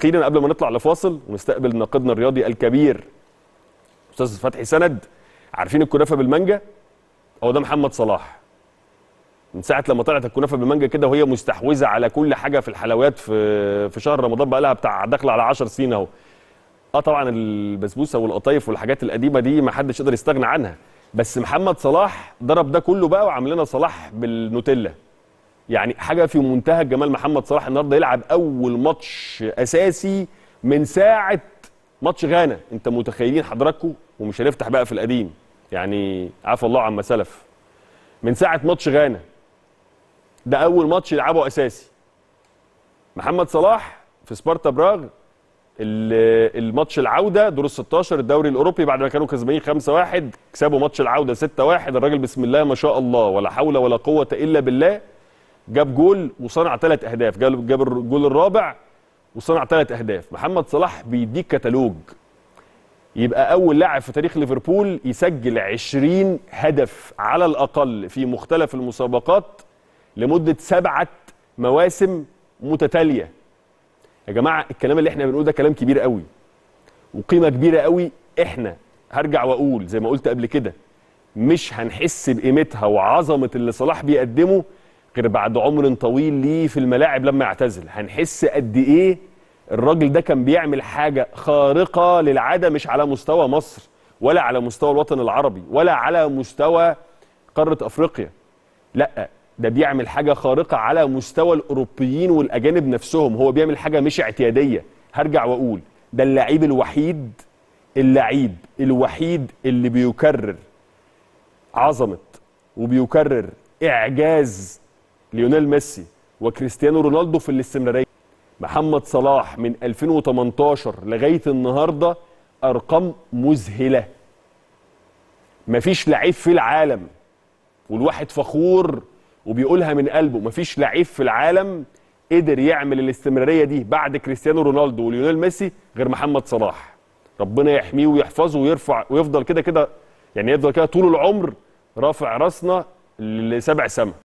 واخيرا قبل ما نطلع لفاصل ونستقبل ناقدنا الرياضي الكبير استاذ فتحي سند عارفين الكنافه بالمانجا هو ده محمد صلاح من ساعه لما طلعت الكنافه بالمانجا كده وهي مستحوذه على كل حاجه في الحلويات في في شهر رمضان بقى لها بتاع داخله على 10 سنين اهو اه طبعا البسبوسه والقطايف والحاجات القديمه دي ما حدش يقدر يستغنى عنها بس محمد صلاح ضرب ده كله بقى وعامل لنا صلاح بالنوتيلا يعني حاجه في منتهى الجمال محمد صلاح النهارده يلعب اول ماتش اساسي من ساعه ماتش غانا انت متخيلين حضراتكم ومش هنفتح بقى في القديم يعني عفى الله عما سلف من ساعه ماتش غانا ده اول ماتش يلعبه اساسي محمد صلاح في سبارتا براغ ال- الماتش العوده دور ال 16 الدوري الاوروبي بعد ما كانوا كسبانين 5-1 كسبوا ماتش العوده 6-1 الراجل بسم الله ما شاء الله ولا حول ولا قوه الا بالله جاب جول وصنع ثلاث اهداف جاب جاب الجول الرابع وصنع ثلاث اهداف محمد صلاح بيديك كتالوج يبقى اول لاعب في تاريخ ليفربول يسجل 20 هدف على الاقل في مختلف المسابقات لمده سبعه مواسم متتاليه يا جماعه الكلام اللي احنا بنقوله ده كلام كبير قوي وقيمه كبيره قوي احنا هرجع واقول زي ما قلت قبل كده مش هنحس بقيمتها وعظمه اللي صلاح بيقدمه غير بعد عمر طويل ليه في الملاعب لما يعتزل هنحس قد ايه الراجل ده كان بيعمل حاجه خارقه للعاده مش على مستوى مصر ولا على مستوى الوطن العربي ولا على مستوى قاره افريقيا لا ده بيعمل حاجه خارقه على مستوى الاوروبيين والاجانب نفسهم هو بيعمل حاجه مش اعتياديه هرجع واقول ده اللعيب الوحيد اللعيب الوحيد اللي بيكرر عظمه وبيكرر اعجاز ليونيل ميسي وكريستيانو رونالدو في الاستمراريه محمد صلاح من 2018 لغايه النهارده ارقام مذهله مفيش لعيب في العالم والواحد فخور وبيقولها من قلبه مفيش لعيب في العالم قدر يعمل الاستمراريه دي بعد كريستيانو رونالدو وليونيل ميسي غير محمد صلاح ربنا يحميه ويحفظه ويرفع ويفضل كده كده يعني يفضل كده طول العمر رافع راسنا لسبع سما